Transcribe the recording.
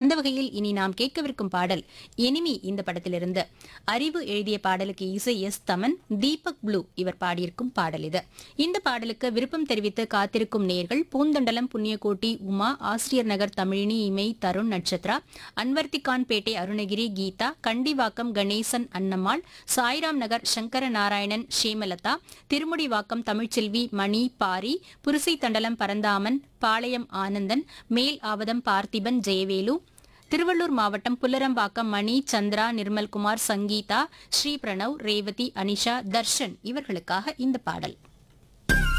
அந்த வகையில் இனி நாம் கேட்கவிருக்கும் பாடல் எனிமி இந்த படத்திலிருந்து அறிவு எழுதிய பாடலுக்கு இசை எஸ் தமன் தீபக் ப்ளூ இவர் பாடியிருக்கும் பாடல் இது இந்த பாடலுக்கு விருப்பம் தெரிவித்து காத்திருக்கும் நேர்கள் பூந்தண்டலம் புண்ணியகோட்டி உமா ஆசிரியர் நகர் தமிழினி இமை தருண் நட்சத்ரா அன்வர்த்திகான் பேட்டை அருணகிரி கீதா கண்டிவாக்கம் கணேசன் அன்னம்மாள் சாய்ராம் நகர் சங்கர நாராயணன் ஷேமலதா திருமுடிவாக்கம் தமிழ்ச்செல்வி மணி பாரி புரிசை தண்டலம் பரந்தாமன் பாளையம் ஆனந்தன் மேல் ஆவதம் பார்த்திபன் ஜெயவேலு திருவள்ளூர் மாவட்டம் புல்லரம்பாக்கம் மணி சந்திரா நிர்மல்குமார் சங்கீதா ஸ்ரீ பிரணவ் ரேவதி அனிஷா தர்ஷன் இவர்களுக்காக இந்த பாடல்